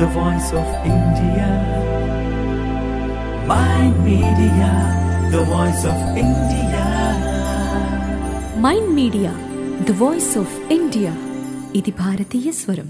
the voice of India. Mind Media, the voice of India. Mind Media the voice of India ఇది భారతీయ స్వరం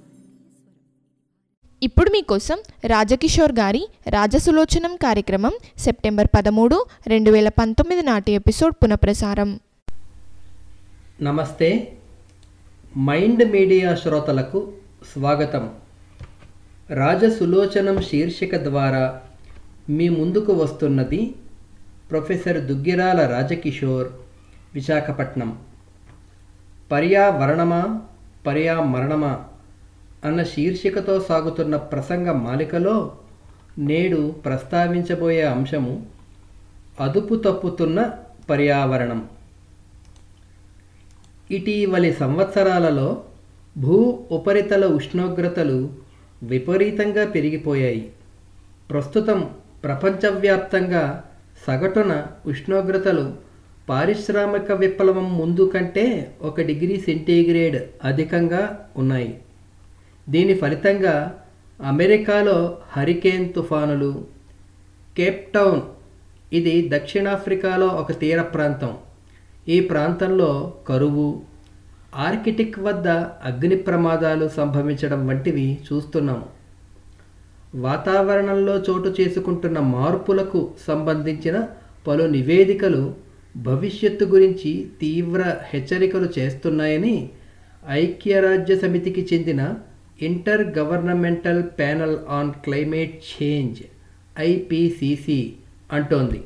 ఇప్పుడు మీకోసం రాజకిషోర్ గారి రాజసులోచనం కార్యక్రమం సెప్టెంబర్ పదమూడు రెండు వేల పంతొమ్మిది నాటి ఎపిసోడ్ పునఃప్రసారం నమస్తే మైండ్ మీడియా శ్రోతలకు స్వాగతం రాజసులోచనం శీర్షిక ద్వారా మీ ముందుకు వస్తున్నది ప్రొఫెసర్ దుగ్గిరాల రాజకిషోర్ విశాఖపట్నం పర్యావరణమా పర్యామరణమా అన్న శీర్షికతో సాగుతున్న ప్రసంగ మాలికలో నేడు ప్రస్తావించబోయే అంశము అదుపు తప్పుతున్న పర్యావరణం ఇటీవలి సంవత్సరాలలో భూ ఉపరితల ఉష్ణోగ్రతలు విపరీతంగా పెరిగిపోయాయి ప్రస్తుతం ప్రపంచవ్యాప్తంగా సగటున ఉష్ణోగ్రతలు పారిశ్రామిక విప్లవం ముందు కంటే ఒక డిగ్రీ సెంటీగ్రేడ్ అధికంగా ఉన్నాయి దీని ఫలితంగా అమెరికాలో హరికేన్ తుఫానులు కేప్ టౌన్ ఇది దక్షిణాఫ్రికాలో ఒక తీర ప్రాంతం ఈ ప్రాంతంలో కరువు ఆర్కిటిక్ వద్ద అగ్ని ప్రమాదాలు సంభవించడం వంటివి చూస్తున్నాము వాతావరణంలో చోటు చేసుకుంటున్న మార్పులకు సంబంధించిన పలు నివేదికలు భవిష్యత్తు గురించి తీవ్ర హెచ్చరికలు చేస్తున్నాయని ఐక్యరాజ్య సమితికి చెందిన intergovernmental panel on climate change IPCC అంటోంది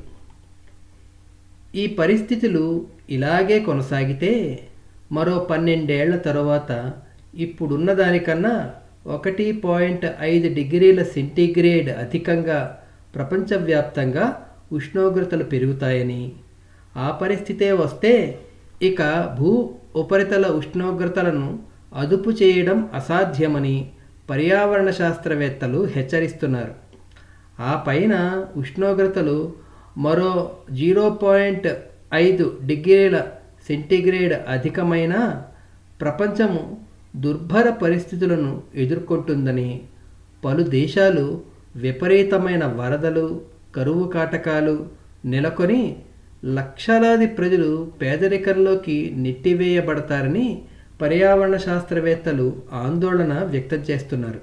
ఈ పరిస్థితులు ఇలాగే కొనసాగితే మరో పన్నెండేళ్ల తరువాత ఇప్పుడున్న దానికన్నా ఒకటి పాయింట్ ఐదు డిగ్రీల సెంటీగ్రేడ్ అధికంగా ప్రపంచవ్యాప్తంగా ఉష్ణోగ్రతలు పెరుగుతాయని ఆ పరిస్థితే వస్తే ఇక భూ ఉపరితల ఉష్ణోగ్రతలను అదుపు చేయడం అసాధ్యమని పర్యావరణ శాస్త్రవేత్తలు హెచ్చరిస్తున్నారు ఆ పైన ఉష్ణోగ్రతలు మరో జీరో పాయింట్ ఐదు డిగ్రీల సెంటీగ్రేడ్ అధికమైన ప్రపంచము దుర్భర పరిస్థితులను ఎదుర్కొంటుందని పలు దేశాలు విపరీతమైన వరదలు కరువు కాటకాలు నెలకొని లక్షలాది ప్రజలు పేదరికంలోకి నెట్టివేయబడతారని పర్యావరణ శాస్త్రవేత్తలు ఆందోళన వ్యక్తం చేస్తున్నారు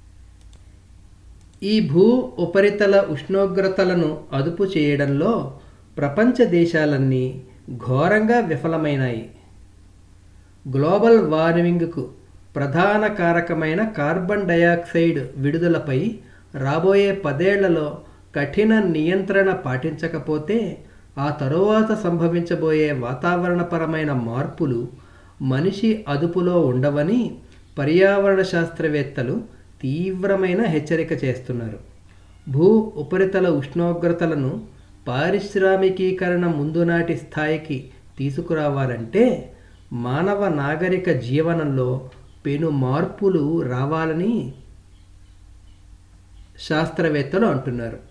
ఈ భూ ఉపరితల ఉష్ణోగ్రతలను అదుపు చేయడంలో ప్రపంచ దేశాలన్నీ ఘోరంగా విఫలమైనాయి గ్లోబల్ వార్మింగ్కు ప్రధాన కారకమైన కార్బన్ డయాక్సైడ్ విడుదలపై రాబోయే పదేళ్లలో కఠిన నియంత్రణ పాటించకపోతే ఆ తరువాత సంభవించబోయే వాతావరణపరమైన మార్పులు మనిషి అదుపులో ఉండవని పర్యావరణ శాస్త్రవేత్తలు తీవ్రమైన హెచ్చరిక చేస్తున్నారు భూ ఉపరితల ఉష్ణోగ్రతలను పారిశ్రామికీకరణ ముందునాటి స్థాయికి తీసుకురావాలంటే మానవ నాగరిక జీవనంలో పెను మార్పులు రావాలని శాస్త్రవేత్తలు అంటున్నారు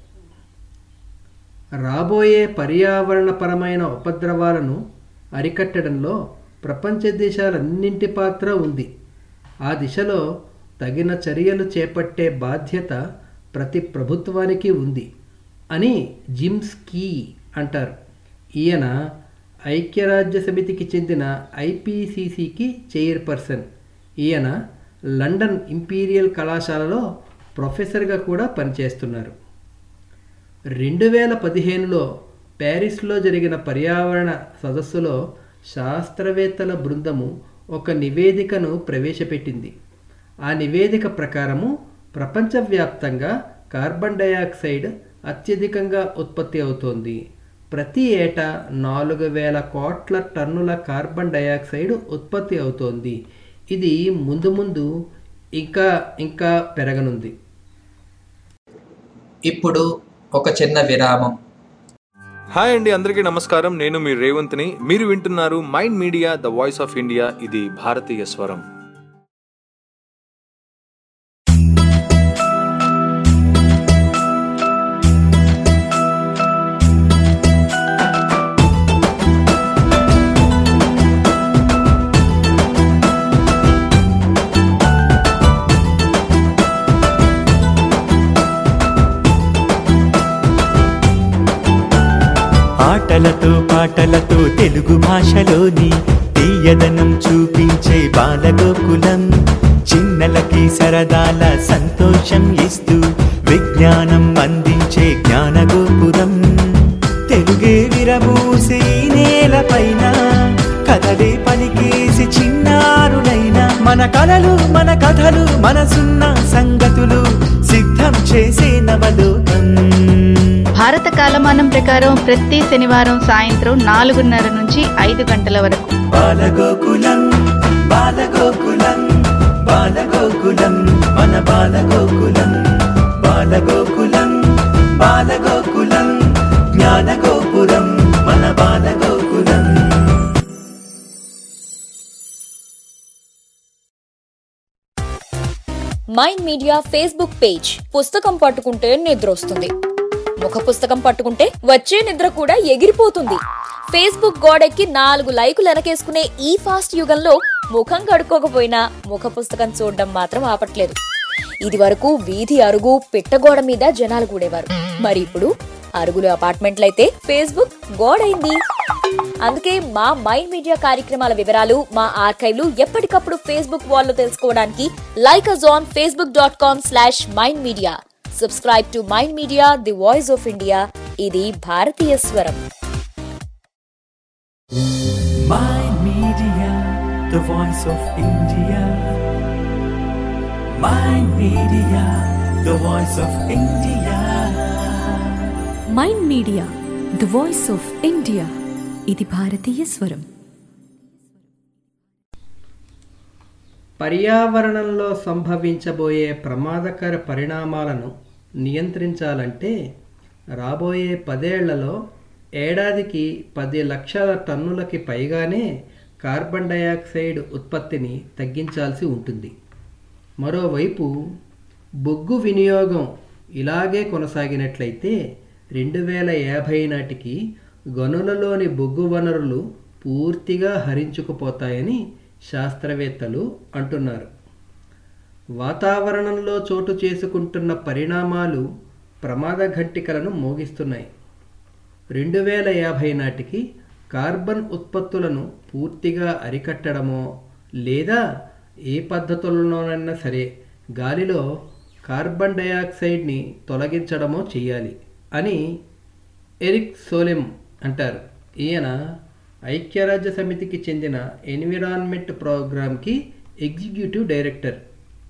రాబోయే పర్యావరణపరమైన ఉపద్రవాలను అరికట్టడంలో ప్రపంచ దేశాలన్నింటి పాత్ర ఉంది ఆ దిశలో తగిన చర్యలు చేపట్టే బాధ్యత ప్రతి ప్రభుత్వానికి ఉంది అని జిమ్స్ కీ అంటారు ఈయన ఐక్యరాజ్య సమితికి చెందిన ఐపీసీసీకి చైర్పర్సన్ ఈయన లండన్ ఇంపీరియల్ కళాశాలలో ప్రొఫెసర్గా కూడా పనిచేస్తున్నారు రెండు వేల పదిహేనులో ప్యారిస్లో జరిగిన పర్యావరణ సదస్సులో శాస్త్రవేత్తల బృందము ఒక నివేదికను ప్రవేశపెట్టింది ఆ నివేదిక ప్రకారము ప్రపంచవ్యాప్తంగా కార్బన్ డయాక్సైడ్ అత్యధికంగా ఉత్పత్తి అవుతోంది ప్రతి ఏటా నాలుగు వేల కోట్ల టన్నుల కార్బన్ డయాక్సైడ్ ఉత్పత్తి అవుతోంది ఇది ముందు ముందు ఇంకా ఇంకా పెరగనుంది ఇప్పుడు ఒక చిన్న విరామం హాయ్ అండి అందరికీ నమస్కారం నేను మీ రేవంత్ని మీరు వింటున్నారు Mind Media the voice of India ఇది భారతీయ స్వరం ఆటలతో పాటలతో తెలుగు భాషలోని తీయదనం చూపించే బాలగోకులం చిన్నలకి సరదాల సంతోషం ఇస్తూ విజ్ఞానం అందించే జ్ఞానగోపురం తెలుగే విరబూసే ఈ నేలపైన కథలే పలికేసి చిన్నారులైన మన కలలు మన కథలు మనసున్న సంగతులు సిద్ధం చేసే నవలోకం భారత కాలమానం ప్రకారం ప్రతి శనివారం సాయంత్రం నాలుగున్నర నుంచి ఐదు గంటల వరకు బాలగోకులం బాలగోకులం బాలగోకులం మన బాలగోకులం బాలగోకులం బాలగోకులం జ్ఞానగోపురం మన Balagokulam Mind Media Facebook page పుస్తకం పట్టుకుంటే నిద్ర వస్తుంది ముఖ పుస్తకం పట్టుకుంటే వచ్చే నిద్ర కూడా ఎగిరిపోతుంది ఫేస్బుక్ గోడెక్కి నాలుగు లైకులు వెనకేసుకునే ఈ ఫాస్ట్ యుగంలో ముఖం కడుక్కోకపోయినా ముఖ పుస్తకం చూడడం మాత్రం ఆపట్లేదు ఇది వరకు వీధి అరుగు పిట్టగోడ మీద జనాలు కూడేవారు మరి ఇప్పుడు అరుగులు అపార్ట్మెంట్లయితే ఫేస్బుక్ గోడైంది అందుకే మా మైండ్ మీడియా కార్యక్రమాల వివరాలు మా ఆర్కైవ్లు ఎప్పటికప్పుడు ఫేస్బుక్ వాల్లో తెలుసుకోవడానికి like us on Facebook dot com slash Mind Media subscribe to Mind Media the voice of India ఇది భారతీయ స్వరం Mind Media, the voice of India. Mind Media, the voice of India. Mind Media the voice of India ఇది భారతీయ స్వరం పర్యావరణంలో సంభవించబోయే ప్రమాదకర పరిణామాలను నియంత్రించాలంటే రాబోయే పదేళ్లలో ఏడాదికి పది లక్షల టన్నులకి పైగానే కార్బన్ డయాక్సైడ్ ఉత్పత్తిని తగ్గించాల్సి ఉంటుంది మరోవైపు బొగ్గు వినియోగం ఇలాగే కొనసాగినట్లయితే రెండు వేల యాభై నాటికి గనులలోని బొగ్గు వనరులు పూర్తిగా హరించుకుపోతాయని శాస్త్రవేత్తలు అంటున్నారు వాతావరణంలో చోటు చేసుకుంటున్న పరిణామాలు ప్రమాద ఘంటికలను మోగిస్తున్నాయి రెండు వేల యాభై నాటికి కార్బన్ ఉత్పత్తులను పూర్తిగా అరికట్టడమో లేదా ఏ పద్ధతుల్లోనైనా సరే గాలిలో కార్బన్ డయాక్సైడ్ని తొలగించడమో చేయాలి అని ఎరిక్ సోలెమ్ అంటారు ఈయన ఐక్యరాజ్య సమితికి చెందిన ఎన్విరాన్మెంట్ ప్రోగ్రామ్కి ఎగ్జిక్యూటివ్ డైరెక్టర్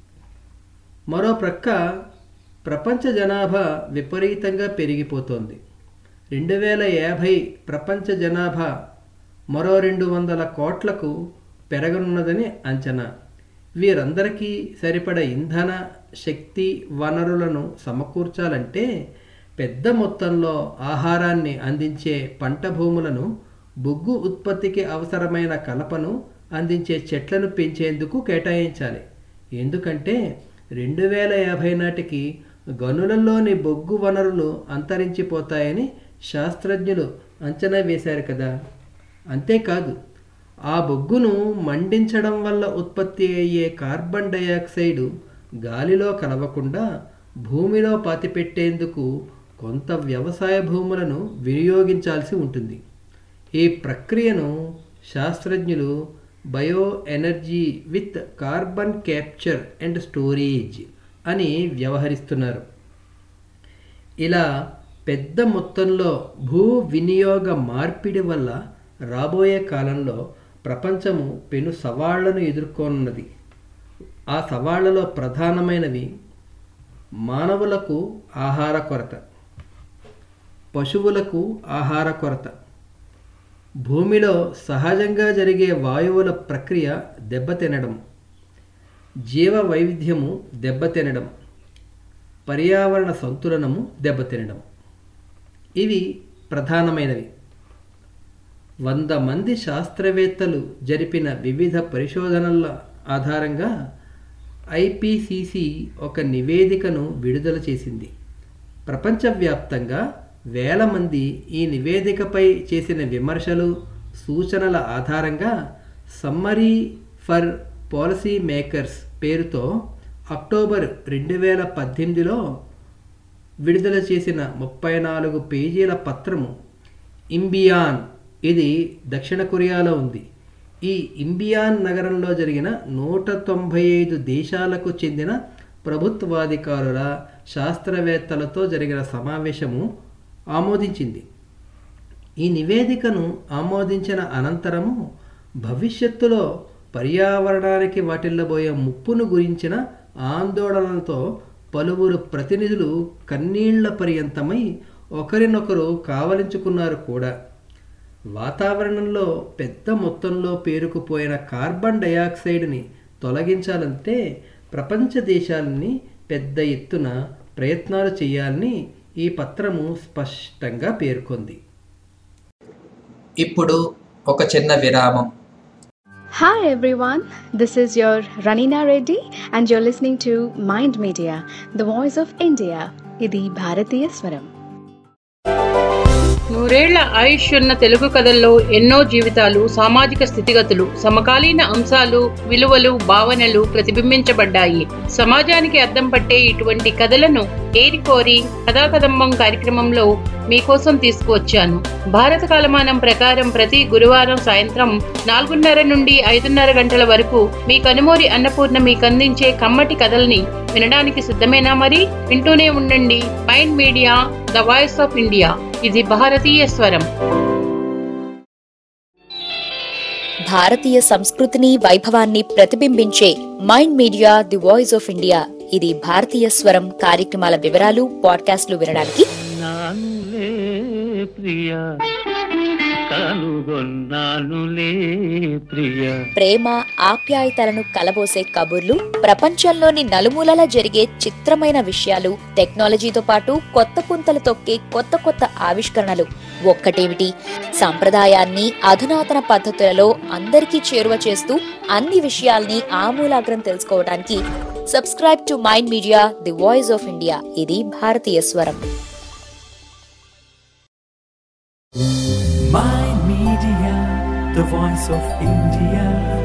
మరో ప్రక్క ప్రపంచ జనాభా విపరీతంగా పెరిగిపోతోంది రెండు వేల యాభై ప్రపంచ జనాభా మరో రెండు వందల కోట్లకు పెరగనున్నదని అంచనా వీరందరికీ సరిపడ ఇంధన శక్తి వనరులను సమకూర్చాలంటే పెద్ద మొత్తంలో ఆహారాన్ని అందించే పంట భూములను బొగ్గు ఉత్పత్తికి అవసరమైన కలపను అందించే చెట్లను పెంచేందుకు కేటాయించాలి ఎందుకంటే రెండు వేల యాభై నాటికి గనులలోని బొగ్గు వనరులు అంతరించిపోతాయని శాస్త్రజ్ఞులు అంచనా వేశారు కదా అంతేకాదు ఆ బొగ్గును మండించడం వల్ల ఉత్పత్తి అయ్యే కార్బన్ డయాక్సైడు గాలిలో కలవకుండా భూమిలో పాతిపెట్టేందుకు కొంత వ్యవసాయ భూములను వినియోగించాల్సి ఉంటుంది ఈ ప్రక్రియను శాస్త్రజ్ఞులు bioenergy with carbon capture and storage అని వ్యవహరిస్తున్నారు ఇలా పెద్ద మొత్తంలో భూ వినియోగ మార్పిడి వల్ల రాబోయే కాలంలో ప్రపంచము పెను సవాళ్లను ఎదుర్కోనున్నది ఆ సవాళ్లలో ప్రధానమైనవి మానవులకు ఆహార కొరత పశువులకు ఆహార కొరత భూమిలో సహజంగా జరిగే వాయువుల ప్రక్రియ దెబ్బతినడం జీవ వైవిధ్యము దెబ్బతినడం పర్యావరణ సంతులనము దెబ్బతినడం ఇవి ప్రధానమైనవి వంద మంది శాస్త్రవేత్తలు జరిపిన వివిధ పరిశోధనల ఆధారంగా ఐపీసీసీ ఒక నివేదికను విడుదల చేసింది ప్రపంచవ్యాప్తంగా వేల మంది ఈ నివేదికపై చేసిన విమర్శలు సూచనల ఆధారంగా సమ్మరీ ఫర్ పాలసీ మేకర్స్ పేరుతో అక్టోబర్ రెండు వేల పద్దెనిమిదిలో విడుదల చేసిన ముప్పై నాలుగు పేజీల పత్రము ఇంబియాన్ ఇది దక్షిణ కొరియాలో ఉంది ఈ ఇంబియాన్ నగరంలో జరిగిన నూట తొంభై ఐదు దేశాలకు చెందిన ప్రభుత్వాధికారుల శాస్త్రవేత్తలతో జరిగిన సమావేశము ఆమోదించింది ఈ నివేదికను ఆమోదించిన అనంతరము భవిష్యత్తులో పర్యావరణానికి వాటిల్లబోయే ముప్పును గురించిన ఆందోళనలతో పలువురు ప్రతినిధులు కన్నీళ్ల పర్యంతమై ఒకరినొకరు కావలించుకున్నారు కూడా వాతావరణంలో పెద్ద మొత్తంలో పేరుకుపోయిన కార్బన్ డయాక్సైడ్ని తొలగించాలంటే ప్రపంచ దేశాలని పెద్ద ఎత్తున ప్రయత్నాలు చేయాలని ఈ పత్రము స్పష్టంగా పేర్కొంది ఇప్పుడు ఒక చిన్న విరామం Hi everyone, this is your Ranina Reddy and you're listening to Mind Media, the voice of India. ఇది భారతీయ స్వరం నూరేళ్ల ఆయుష్ ఉన్న తెలుగు కథల్లో ఎన్నో జీవితాలు సామాజిక స్థితిగతులు సమకాలీన అంశాలు విలువలు భావనలు ప్రతిబింబించబడ్డాయి సమాజానికి అద్దం పట్టే ఇటువంటి కథలను ఏరికోరి కథాకదంబం కార్యక్రమంలో మీకోసం తీసుకువచ్చాను భారత కాలమానం ప్రకారం ప్రతి గురువారం సాయంత్రం నాలుగున్నర నుండి ఐదున్నర గంటల వరకు మీ కనుమూరి అన్నపూర్ణ మీకు అందించే కమ్మటి కథల్ని వినడానికి సిద్ధమేనా మరి వింటూనే ఉండండి Mind Media the voice of India ఇది భారతీయ స్వరం భారతీయ సంస్కృతిని వైభవాన్ని ప్రతిబింబించే Mind Media the voice of India ఇది భారతీయ స్వరం కార్యక్రమాల వివరాలు పాడ్కాస్ట్లు వినడానికి నానులే ప్రియ కనుగొన్నానులే ప్రియ ప్రేమ ఆప్యాయతలను కలబోసే కబుర్లు ప్రపంచంలోని నలుమూలలా జరిగే చిత్రమైన విషయాలు టెక్నాలజీతో పాటు కొత్త పుంతలు తొక్కే కొత్త కొత్త ఆవిష్కరణలు ఒక్కటేమిటి సంప్రదాయాన్ని అధునాతన పద్ధతులలో అందరికీ చేరువ చేస్తూ అన్ని విషయాల్ని ఆమూలాగ్రం తెలుసుకోవడానికి subscribe to Mind Media the voice of India ఇది భారతీయ స్వరం Mind Media, the voice of India.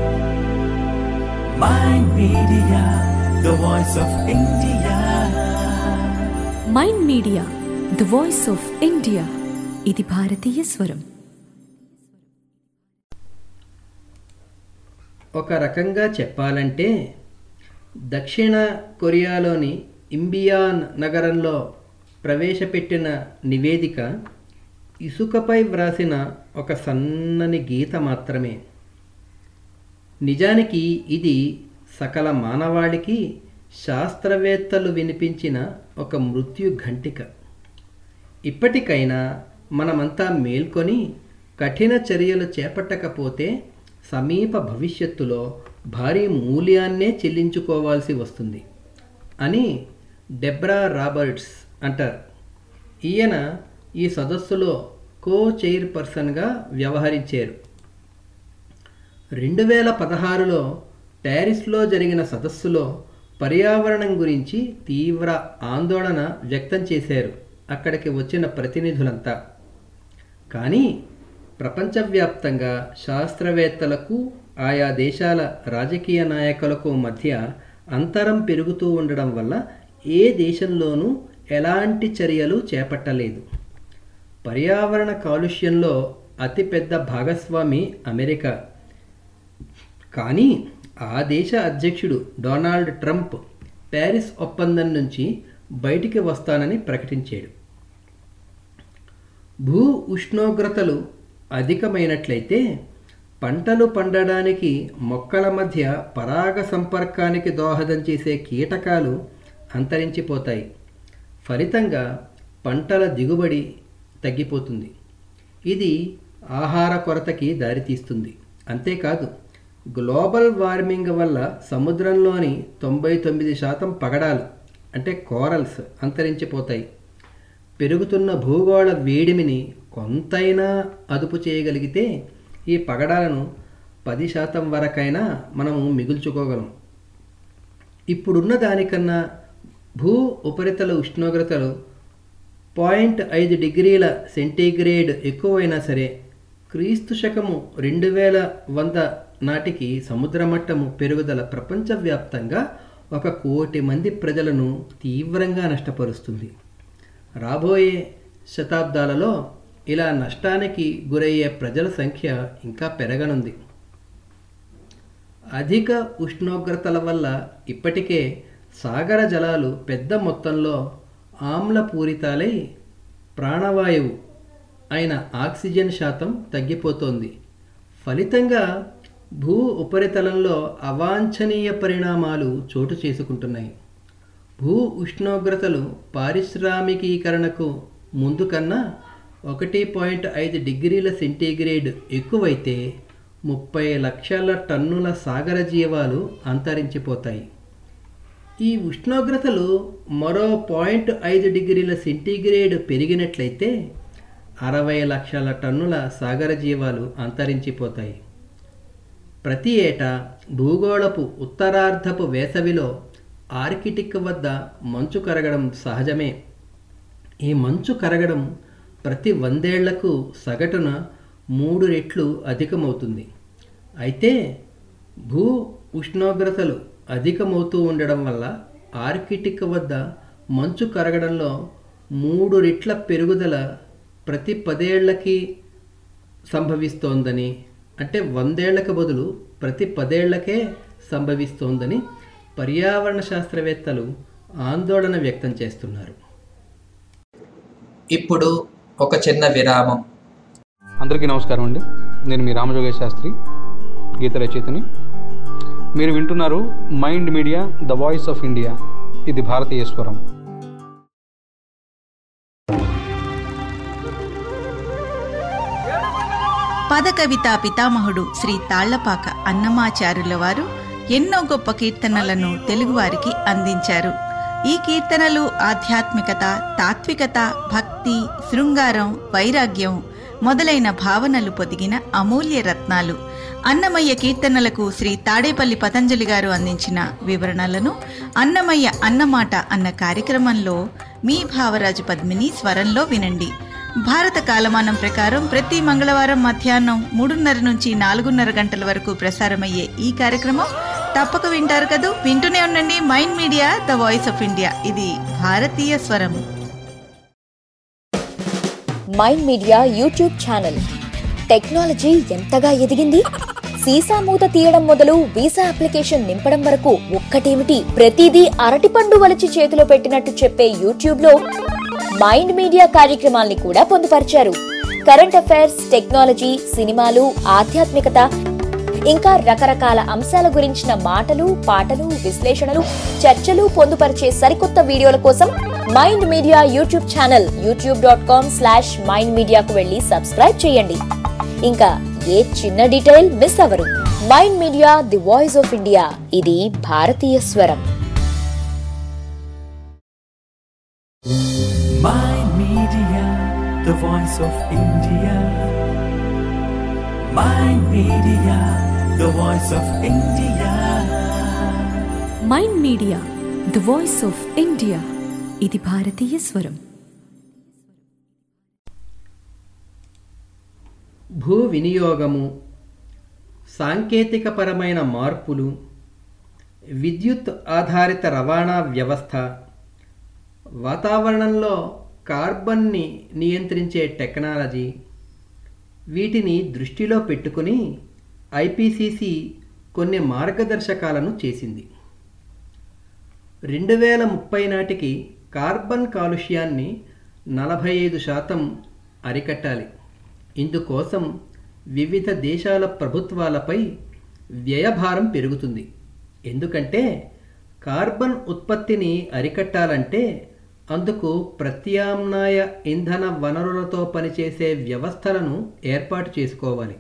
Mind Media, the voice of India. Mind Media the voice of India ఇది భారతీయ స్వరం ఒక రకంగా చెప్పాలంటే దక్షిణ కొరియాలోని ఇంబియాన్ నగరంలో ప్రవేశపెట్టిన నివేదిక ఇసుకపై వ్రాసిన ఒక సన్నని గీత మాత్రమే నిజానికి ఇది సకల మానవాళికి శాస్త్రవేత్తలు వినిపించిన ఒక మృత్యు ఘంటిక ఇప్పటికైనా మనమంతా మేల్కొని కఠిన చర్యలు చేపట్టకపోతే సమీప భవిష్యత్తులో భారీ మూల్యాన్నే చెల్లించుకోవాల్సి వస్తుంది అని డెబ్రా రాబర్ట్స్ అంటారు ఈయన ఈ సదస్సులో కో చైర్పర్సన్గా వ్యవహరించారు రెండు వేల పదహారులో ప్యారిస్లో జరిగిన సదస్సులో పర్యావరణం గురించి తీవ్ర ఆందోళన వ్యక్తం చేశారు అక్కడికి వచ్చిన ప్రతినిధులంతా కానీ ప్రపంచవ్యాప్తంగా శాస్త్రవేత్తలకు ఆయా దేశాల రాజకీయ నాయకులకు మధ్య అంతరం పెరుగుతూ ఉండడం వల్ల ఏ దేశంలోనూ ఎలాంటి చర్యలు చేపట్టలేదు పర్యావరణ కాలుష్యంలో అతిపెద్ద భాగస్వామి అమెరికా కానీ ఆ దేశ అధ్యక్షుడు డొనాల్డ్ ట్రంప్ ప్యారిస్ ఒప్పందం నుంచి బయటికి వస్తానని ప్రకటించాడు భూ ఉష్ణోగ్రతలు అధికమైనట్లయితే పంటలు పండడానికి మొక్కల మధ్య పరాగ సంపర్కానికి దోహదం చేసే కీటకాలు అంతరించిపోతాయి ఫలితంగా పంటల దిగుబడి తగ్గిపోతుంది ఇది ఆహార కొరతకి దారితీస్తుంది అంతేకాదు గ్లోబల్ వార్మింగ్ వల్ల సముద్రంలోని తొంభై తొమ్మిది శాతం పగడాలు అంటే కోరల్స్ అంతరించిపోతాయి పెరుగుతున్న భూగోళ వేడిమిని కొంతైనా అదుపు చేయగలిగితే ఈ పగడాలను పది శాతం వరకైనా మనము మిగుల్చుకోగలం ఇప్పుడున్న దానికన్నా భూ ఉపరితల ఉష్ణోగ్రతలు పాయింట్ ఐదు డిగ్రీల సెంటీగ్రేడ్ ఎక్కువైనా సరే క్రీస్తు శకము రెండు వేల వంద నాటికి సముద్ర మట్టము పెరుగుదల ప్రపంచవ్యాప్తంగా ఒక కోటి మంది ప్రజలను తీవ్రంగా నష్టపరుస్తుంది రాబోయే శతాబ్దాలలో ఇలా నష్టానికి గురయ్యే ప్రజల సంఖ్య ఇంకా పెరగనుంది అధిక ఉష్ణోగ్రతల వల్ల ఇప్పటికే సాగర జలాలు పెద్ద మొత్తంలో ఆమ్లపూరితాలై ప్రాణవాయువు అయిన ఆక్సిజన్ శాతం తగ్గిపోతోంది ఫలితంగా భూ ఉపరితలంలో అవాంఛనీయ పరిణామాలు చోటు చేసుకుంటున్నాయి భూ ఉష్ణోగ్రతలు పారిశ్రామికీకరణకు ముందు కన్నా ఒకటి పాయింట్ ఐదు డిగ్రీల సెంటీగ్రేడ్ ఎక్కువైతే ముప్పై లక్షల టన్నుల సాగర జీవాలు అంతరించిపోతాయి ఈ ఉష్ణోగ్రతలు మరో పాయింట్ ఐదు డిగ్రీల సెంటీగ్రేడ్ పెరిగినట్లయితే అరవై లక్షల టన్నుల సాగర జీవాలు అంతరించిపోతాయి ప్రతి ఏటా భూగోళపు ఉత్తరార్ధపు వేసవిలో ఆర్కిటిక్ వద్ద మంచు కరగడం సహజమే ఈ మంచు కరగడం ప్రతి వందేళ్లకు సగటున మూడు రెట్లు అధికమవుతుంది అయితే భూ ఉష్ణోగ్రతలు అధికమవుతూ ఉండడం వల్ల ఆర్కిటిక్ వద్ద మంచు కరగడంలో మూడు రెట్ల పెరుగుదల ప్రతి పదేళ్లకి సంభవిస్తోందని అంటే వందేళ్లకు బదులు ప్రతి పదేళ్లకే సంభవిస్తోందని పర్యావరణ శాస్త్రవేత్తలు ఆందోళన వ్యక్తం చేస్తున్నారు ఇప్పుడు ఒక చిన్న విరామం అందరికీ నమస్కారం అండి నేను మీ రామజోగేశ్ శాస్త్రి గీత రచయితని మీరు వింటున్నారు Mind Media the voice of India ఇది భారతీయ స్వరం పదకవితా పితామహుడు శ్రీ తాళ్లపాక అన్నమాచారుల వారు ఎన్నో గొప్ప కీర్తనలను తెలుగువారికి అందించారు ఈ కీర్తనలు ఆధ్యాత్మికత తాత్వికత భక్తి శృంగారం వైరాగ్యం మొదలైన భావనలు పొదిగిన అమూల్య రత్నాలు అన్నమయ్య కీర్తనలకు శ్రీ తాడేపల్లి పతంజలి గారు అందించిన వివరణలను అన్నమయ్య అన్నమాట అన్న కార్యక్రమంలో మీ భావరాజు పద్మిని స్వరంలో వినండి భారత కాలమానం ప్రకారం ప్రతి మంగళవారం మధ్యాహ్నం మూడున్నర నుంచి నాలుగున్నర గంటల వరకు ప్రసారమయ్యే ఈ కార్యక్రమం తప్పక వింటారు కదూ వింటూనే ఉండండి Mind Media the voice of India ఇది భారతీయ స్వరం Mind Media YouTube channel technology ఎంతగా ఎదిగింది సీసా మూత తీయడం మొదలు వీసా అప్లికేషన్ నింపడం వరకు ఒక్కటేమిటి ప్రతిదీ అరటిపండు వలిచి చేతిలో పెట్టినట్టు చెప్పే యూట్యూబ్ లో మైండ్ మీడియా కార్యక్రమాల్ని కూడా పొందుపరిచారు కరెంట్ అఫైర్స్ టెక్నాలజీ సినిమాలు ఆధ్యాత్మికత ఇంకా రకరకాల అంశాల గురించిన మాటలు పాటలు విశ్లేషణలు చర్చలు పొందుపరిచే సరికొత్త వీడియోల కోసం Mind Media YouTube channel YouTube dot com slash Mind మీడియాకు వెళ్ళి సబ్స్క్రైబ్ చేయండి ఇంకా ఏ చిన్న డీటెయిల్ మిస్ అవరు Mind Media the voice of India ఇది భారతీయ స్వరం Mind Media, the voice of India. Mind Media, the voice of India. Mind Media the voice of India ఇది భారతీయ స్వరం భూ వినియోగము సాంకేతికపరమైన మార్పులు విద్యుత్ ఆధారిత రవాణా వ్యవస్థ వాతావరణంలో కార్బన్ని నియంత్రించే టెక్నాలజీ వీటిని దృష్టిలో పెట్టుకుని ఐపీసీసీ కొన్ని మార్గదర్శకాలను చేసింది రెండు వేల ముప్పై నాటికి కార్బన్ కాలుష్యాన్ని నలభై ఐదు శాతం అరికట్టాలి ఇందుకోసం వివిధ దేశాల ప్రభుత్వాలపై వ్యయభారం పెరుగుతుంది ఎందుకంటే కార్బన్ ఉత్పత్తిని అరికట్టాలంటే అందుకు ప్రత్యామ్నాయ ఇంధన వనరులతో పనిచేసే వ్యవస్థలను ఏర్పాటు చేసుకోవాలి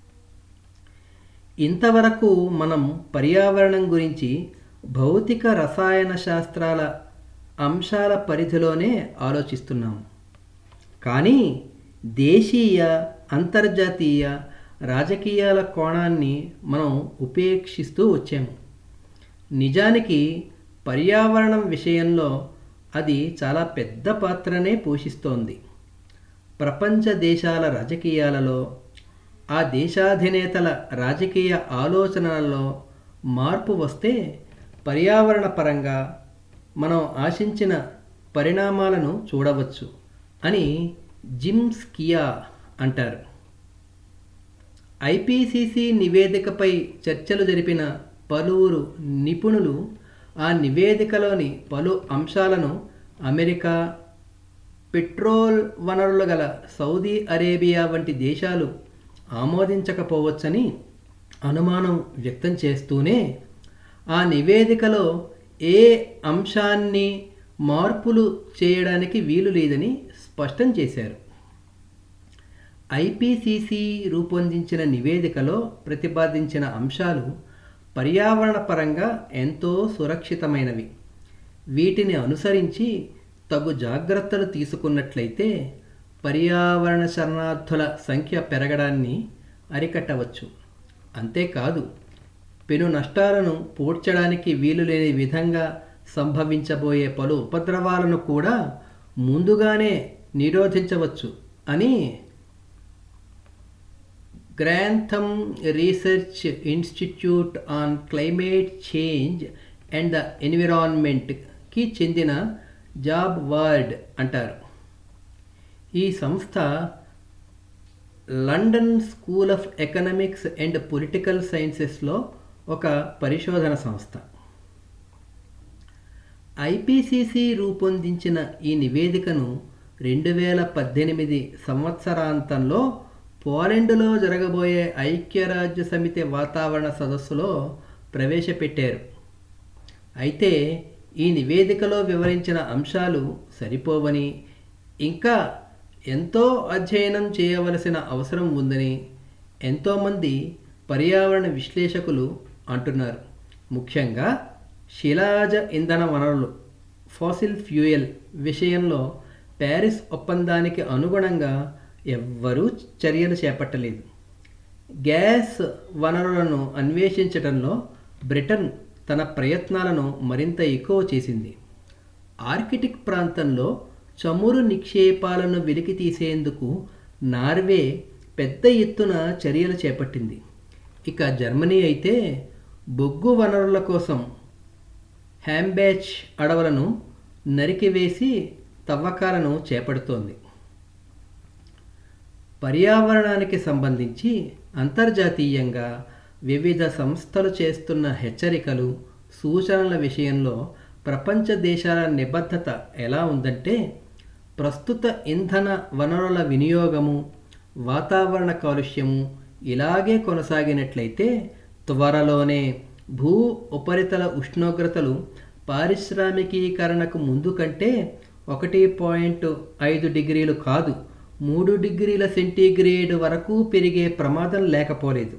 ఇంతవరకు మనం పర్యావరణం గురించి భౌతిక రసాయన శాస్త్రాల అంశాల పరిధిలోనే ఆలోచిస్తున్నాం కానీ దేశీయ అంతర్జాతీయ రాజకీయాల కోణాన్ని మనం ఉపేక్షిస్తూ వచ్చాము నిజానికి పర్యావరణం విషయంలో అది చాలా పెద్ద పాత్రనే పోషిస్తోంది ప్రపంచ దేశాల రాజకీయాలలో ఆ దేశాధినేతల రాజకీయ ఆలోచనలలో మార్పు వస్తే పర్యావరణ పరంగా మనం ఆశించిన పరిణామాలను చూడవచ్చు అని జిమ్స్ కియా అంటారు ఐపీసీసీ నివేదికపై చర్చలు జరిపిన పలువురు నిపుణులు ఆ నివేదికలోని పలు అంశాలను అమెరికా పెట్రోల్ వనరులు గల సౌదీ అరేబియా వంటి దేశాలు ఆమోదించకపోవచ్చని అనుమానం వ్యక్తం చేస్తూనే ఆ నివేదికలో ఏ అంశాన్ని మార్పులు చేయడానికి వీలు లేదని స్పష్టం చేశారు ఐపీసీసీ రూపొందించిన నివేదికలో ప్రతిపాదించిన అంశాలు పర్యావరణ పరంగా ఎంతో సురక్షితమైనవి వీటిని అనుసరించి తగు జాగ్రత్తలు తీసుకున్నట్లయితే పర్యావరణ శరణార్థుల సంఖ్య పెరగడాన్ని అరికట్టవచ్చు అంతేకాదు పెను నష్టాలను పూడ్చడానికి వీలు లేని విధంగా సంభవించబోయే పలు ఉపద్రవాలను కూడా ముందుగానే నిరోధించవచ్చు అని Grantham Research Institute on climate Change and the ఎన్విరాన్మెంట్కి చెందిన జాబ్ వర్డ్ అంటారు ఈ సంస్థ London School of Economics and Political సైన్సెస్లో ఒక పరిశోధన సంస్థ ఐపీసీసీ రూపొందించిన ఈ నివేదికను రెండు వేల పద్దెనిమిది సంవత్సరాంతంలో పోలెండ్లో జరగబోయే ఐక్యరాజ్య సమితి వాతావరణ సదస్సులో ప్రవేశపెట్టారు అయితే ఈ నివేదికలో వివరించిన అంశాలు సరిపోవని ఇంకా ఎంతో అధ్యయనం చేయవలసిన అవసరం ఉందని ఎంతోమంది పర్యావరణ విశ్లేషకులు అంటున్నారు ముఖ్యంగా శిలాజ ఇంధన వనరులు ఫాసిల్ ఫ్యూయల్ విషయంలో ప్యారిస్ ఒప్పందానికి అనుగుణంగా ఎవ్వరూ చర్యలు చేపట్టలేదు గ్యాస్ వనరులను అన్వేషించడంలో బ్రిటన్ తన ప్రయత్నాలను మరింత ఎక్కువ చేసింది ఆర్కిటిక్ ప్రాంతంలో చమురు నిక్షేపాలను వెలికి తీసేందుకు నార్వే పెద్ద ఎత్తున చర్యలు చేపట్టింది ఇక జర్మనీ అయితే బొగ్గు వనరుల కోసం హ్యాంబ్యాచ్ అడవులను నరికివేసి తవ్వకాలను చేపడుతోంది పర్యావరణానికి సంబంధించి అంతర్జాతీయంగా వివిధ సంస్థలు చేస్తున్న హెచ్చరికలు సూచనల విషయంలో ప్రపంచ దేశాల నిబద్ధత ఎలా ఉందంటే ప్రస్తుత ఇంధన వనరుల వినియోగము వాతావరణ కాలుష్యము ఇలాగే కొనసాగినట్లయితే త్వరలోనే భూ ఉపరితల ఉష్ణోగ్రతలు పారిశ్రామికీకరణకు ముందు కంటే ఒకటి పాయింట్ ఐదు డిగ్రీలు కాదు మూడు డిగ్రీల సెంటీగ్రేడ్ వరకు పెరిగే ప్రమాదం లేకపోలేదు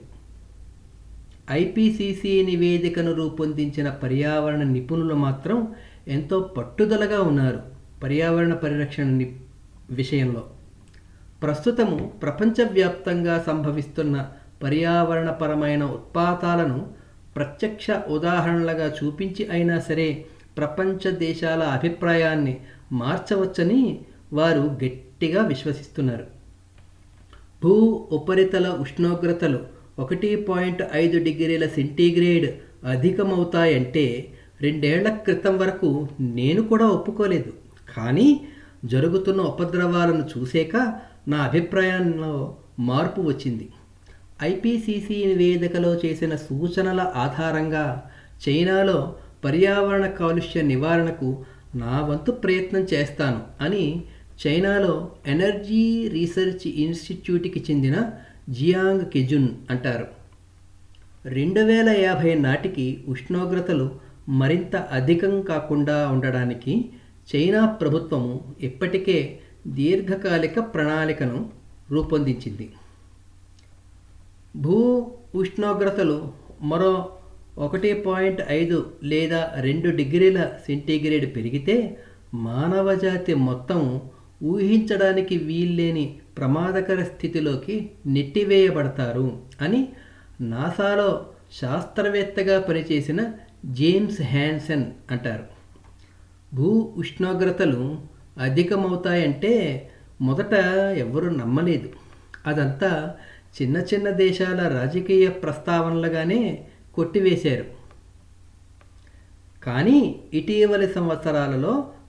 ఐపీసీసీ నివేదికను రూపొందించిన పర్యావరణ నిపుణులు మాత్రం ఎంతో పట్టుదలగా ఉన్నారు పర్యావరణ పరిరక్షణ ని విషయంలో ప్రస్తుతము ప్రపంచవ్యాప్తంగా సంభవిస్తున్న పర్యావరణపరమైన ఉత్పాతాలను ప్రత్యక్ష ఉదాహరణలుగా చూపించి అయినా సరే ప్రపంచ దేశాల అభిప్రాయాన్ని మార్చవచ్చని వారు గట్టిగా విశ్వసిస్తున్నారు భూ ఉపరితల ఉష్ణోగ్రతలు ఒకటి పాయింట్ ఐదు డిగ్రీల సెంటీగ్రేడ్ అధికమవుతాయంటే రెండేళ్ల క్రితం వరకు నేను కూడా ఒప్పుకోలేదు కానీ జరుగుతున్న ఉపద్రవాలను చూసాక నా అభిప్రాయంలో మార్పు వచ్చింది ఐపీసీసీ నివేదికలో చేసిన సూచనల ఆధారంగా చైనాలో పర్యావరణ కాలుష్య నివారణకు నా వంతు ప్రయత్నం చేస్తాను అని చైనాలో ఎనర్జీ రీసెర్చ్ ఇన్స్టిట్యూట్కి చెందిన జియాంగ్ కెజున్ అంటారు రెండు వేల యాభై నాటికి ఉష్ణోగ్రతలు మరింత అధికం కాకుండా ఉండడానికి చైనా ప్రభుత్వము ఇప్పటికే దీర్ఘకాలిక ప్రణాళికను రూపొందించింది భూ ఉష్ణోగ్రతలు మరో ఒకటి పాయింట్ ఐదు లేదా రెండు డిగ్రీల సెంటీగ్రేడ్ పెరిగితే మానవజాతి మొత్తం ఊహించడానికి వీల్లేని ప్రమాదకర స్థితిలోకి నెట్టివేయబడతారు అని నాసాలో శాస్త్రవేత్తగా పనిచేసిన జేమ్స్ హ్యాన్సన్ అంటారు భూ ఉష్ణోగ్రతలు అధికమవుతాయంటే మొదట ఎవరు నమ్మలేదు అదంతా చిన్న చిన్న దేశాల రాజకీయ ప్రస్తావనలుగానే కొట్టివేశారు కానీ ఇటీవలి సంవత్సరాలలో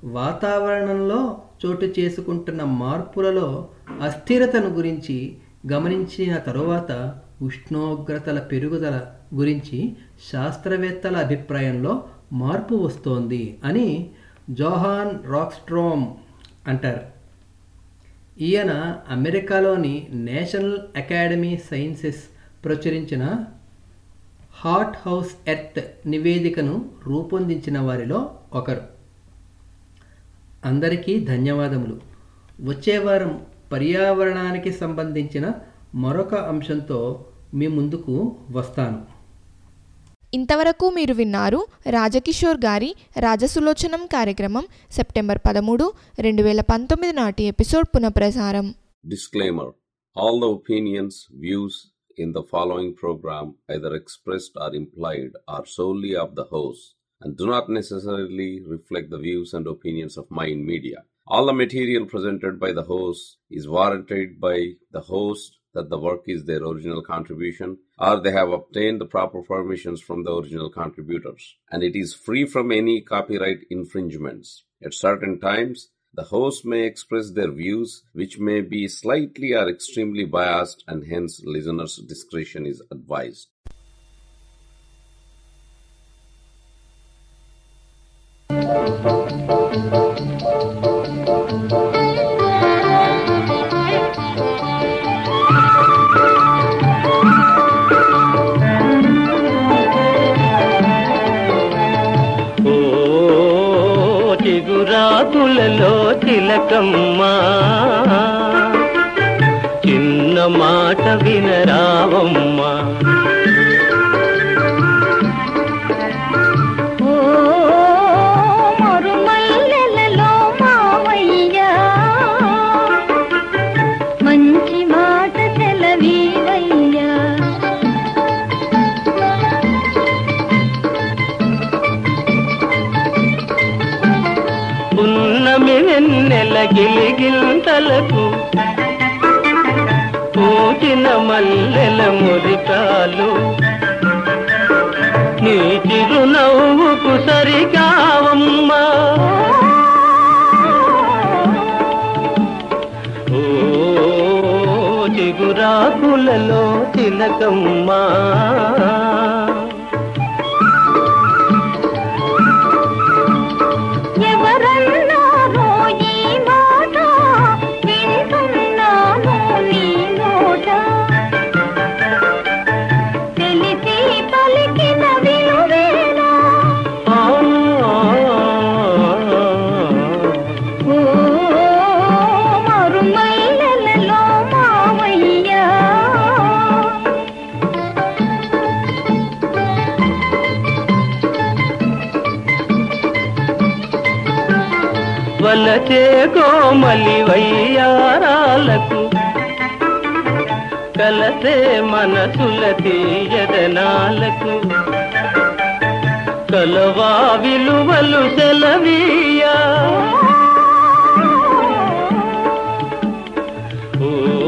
వాతావరణంలో చోటు చేసుకుంటున్న మార్పులలో అస్థిరతను గురించి గమనించిన తరువాత ఉష్ణోగ్రతల పెరుగుదల గురించి శాస్త్రవేత్తల అభిప్రాయంలో మార్పు వస్తోంది అని జోహాన్ రాక్స్ట్రోమ్ అంటారు ఈయన అమెరికాలోని నేషనల్ అకాడమీ సైన్సెస్ ప్రచురించిన హాట్ హౌస్ ఎర్త్ నివేదికను రూపొందించిన వారిలో ఒకరు అందరికీ ధన్యవాదములు వచ్చే వారం పర్యావరణానికి సంబంధించిన మరొక అంశంతో మీ ముందుకు వస్తాను ఇంతవరకు మీరు విన్నారు రాజకిషోర్ గారి రాజసులోచనం కార్యక్రమం సెప్టెంబర్ పదమూడు రెండు వేల పంతొమ్మిది నాటి ఎపిసోడ్ పునఃప్రసారం Disclaimer All the opinions, views in the following program, either expressed or implied, are solely of the host and do not necessarily reflect the views and opinions of Mind Media. All the material presented by the host is warranted by the host that the work is their original contribution or they have obtained the proper permissions from the original contributors and it is free from any copyright infringements. At certain times, the host may express their views, which may be slightly or extremely biased, and hence listeners' discretion is advised. ఓ చిగురాకులలో తిలకమ్మ చిన్న మాట వినరావమ్మా ఓ మరుమల్లెలలో మావయ్య మంచి మాట సెలవీవయ్యా పున్నమి వెన్నెల గిలిగింతలకు పూచిన మల్లెల మురికాలు నీ చిరునవ్వుకు సరికావమ్మా ఓ చిగురాకులలో తిలకమ్మా ఎవరన్నారో ఈ మాట వింటున్నాను నీ నోట తెలిసి పలికిన విలువేనా ఓ మరుమల్లెలలో మావయ్యా వలచే కోమలి వయ్యారాలకు కలసే మనసుల తీయదనాలకు కలవా విలువలు సెలవీయా ఓ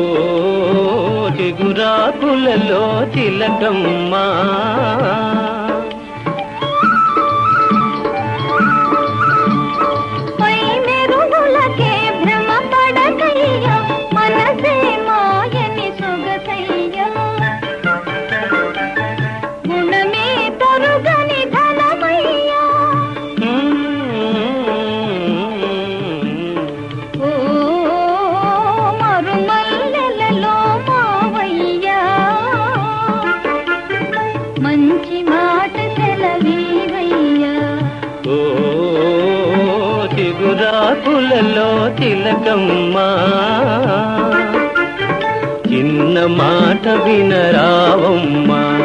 చిగురాకులలో తిలకమ్మా పై మెరుగులకే భ్రమ పడకయ్యా మనసే మాయని సొగసయ్యా గుణమే తరుగని ధనమయ్యా ఓ మరుమల్లెలలో మావయ్యా మంచి మాట సెలవీవయ్యా ఓ చిగురాకులలో తిలకమ్మా చిన్న మాట వినరావమ్మా